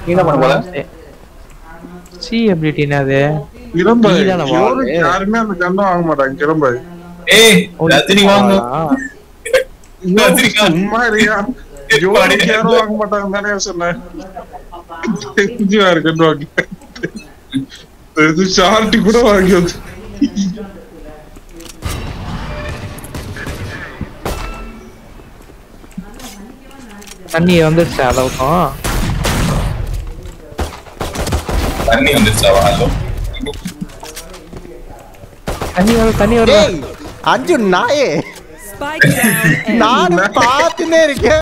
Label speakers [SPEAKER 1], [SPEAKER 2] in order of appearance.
[SPEAKER 1] நீ என்ன பண்ண போல
[SPEAKER 2] சி எபிலிட்டினா அது
[SPEAKER 3] கிரம்பாய்
[SPEAKER 2] நீதானே வா
[SPEAKER 3] இவரு
[SPEAKER 2] அது?
[SPEAKER 3] யாருமே அந்த கண்ணை வாங்க மாட்டாங்க கிரம்பாய்
[SPEAKER 1] ஏய் ரஜினி வாங்க ரஜினி
[SPEAKER 3] சும்மா இருக்கியா இவருக்கு யாரும் வாங்க மாட்டாங்க தானே சொன்னேன் தெரிஞ்சு வேற கண்ணு வாங்க இது ஷார்ட்டி கூட வாங்கி வந்து
[SPEAKER 2] தண்ணி வந்துருச்சு அளவுக்கும்
[SPEAKER 1] தண்ணி வந்துருச்சா ஹலோ
[SPEAKER 2] தண்ணி வரும் தண்ணி வரும்
[SPEAKER 4] ஏய் அஞ்சு நாயே
[SPEAKER 5] Spike down. A.
[SPEAKER 4] நானும் பார்த்துன்னே இருக்கேன்